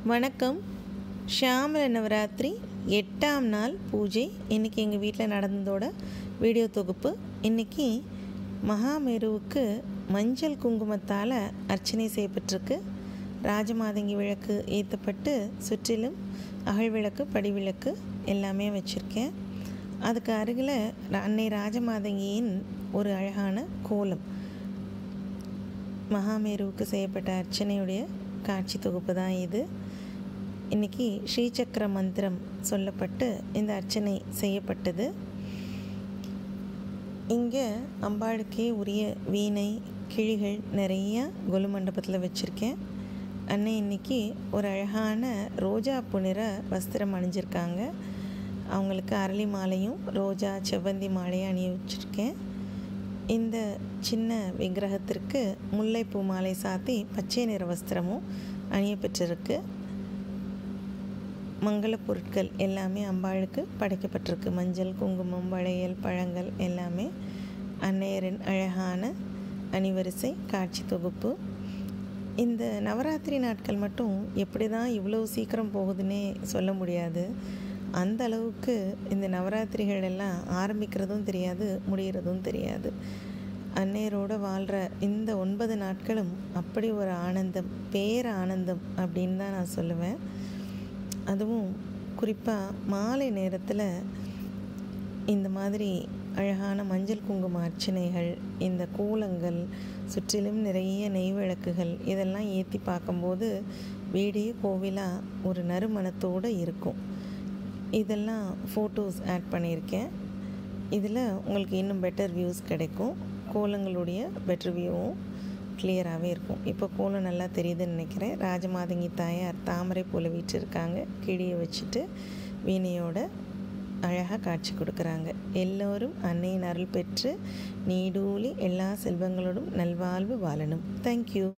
வணக்கம் ஷியாமல நவராத்திரி எட்டாம் நாள் பூஜை இன்றைக்கி எங்கள் வீட்டில் நடந்ததோட வீடியோ தொகுப்பு இன்றைக்கி மகாமேருவுக்கு மஞ்சள் குங்குமத்தால் அர்ச்சனை செய்யப்பட்டிருக்கு ராஜமாதங்கி விளக்கு ஏற்றப்பட்டு சுற்றிலும் அகல் விளக்கு படி விளக்கு எல்லாமே வச்சுருக்கேன் அதுக்கு அருகில் அன்னை ராஜமாதங்கியின் ஒரு அழகான கோலம் மகாமேருவுக்கு செய்யப்பட்ட அர்ச்சனையுடைய காட்சி தொகுப்பு தான் இது இன்றைக்கி ஸ்ரீசக்கர மந்திரம் சொல்லப்பட்டு இந்த அர்ச்சனை செய்யப்பட்டது இங்கே அம்பாளுக்கே உரிய வீணை கிழிகள் நிறைய கொலு மண்டபத்தில் வச்சுருக்கேன் அன்னை இன்னைக்கு ஒரு அழகான ரோஜா புனிற வஸ்திரம் அணிஞ்சிருக்காங்க அவங்களுக்கு அரளி மாலையும் ரோஜா செவ்வந்தி மாலையும் அணிய வச்சுருக்கேன் இந்த சின்ன விக்கிரகத்திற்கு முல்லைப்பூ மாலை சாத்தி பச்சை நிற வஸ்திரமும் அணிய பெற்றிருக்கு மங்கள பொருட்கள் எல்லாமே அம்பாளுக்கு படைக்கப்பட்டிருக்கு மஞ்சள் குங்குமம் வளையல் பழங்கள் எல்லாமே அன்னையரின் அழகான அணிவரிசை காட்சி தொகுப்பு இந்த நவராத்திரி நாட்கள் மட்டும் எப்படி தான் இவ்வளோ சீக்கிரம் போகுதுன்னே சொல்ல முடியாது அந்த அளவுக்கு இந்த நவராத்திரிகள் எல்லாம் ஆரம்பிக்கிறதும் தெரியாது முடிகிறதும் தெரியாது அன்னையரோடு வாழ்கிற இந்த ஒன்பது நாட்களும் அப்படி ஒரு ஆனந்தம் பேர் ஆனந்தம் அப்படின்னு தான் நான் சொல்லுவேன் அதுவும் குறிப்பாக மாலை நேரத்தில் இந்த மாதிரி அழகான மஞ்சள் குங்கும அர்ச்சனைகள் இந்த கூலங்கள் சுற்றிலும் நிறைய நெய் விளக்குகள் இதெல்லாம் ஏற்றி பார்க்கும்போது வீடே கோவிலாக ஒரு நறுமணத்தோடு இருக்கும் இதெல்லாம் ஃபோட்டோஸ் ஆட் பண்ணியிருக்கேன் இதில் உங்களுக்கு இன்னும் பெட்டர் வியூஸ் கிடைக்கும் கோலங்களுடைய பெட்டர் வியூவும் கிளியராகவே இருக்கும் இப்போ கோலம் நல்லா தெரியுதுன்னு நினைக்கிறேன் ராஜமாதங்கி தாயார் தாமரை போல வீற்றிருக்காங்க கிழியை வச்சுட்டு வீணையோட அழகாக காட்சி கொடுக்குறாங்க எல்லோரும் அன்னையின் அருள் பெற்று நீடூழி எல்லா செல்வங்களோடும் நல்வாழ்வு வாழணும் தேங்க்யூ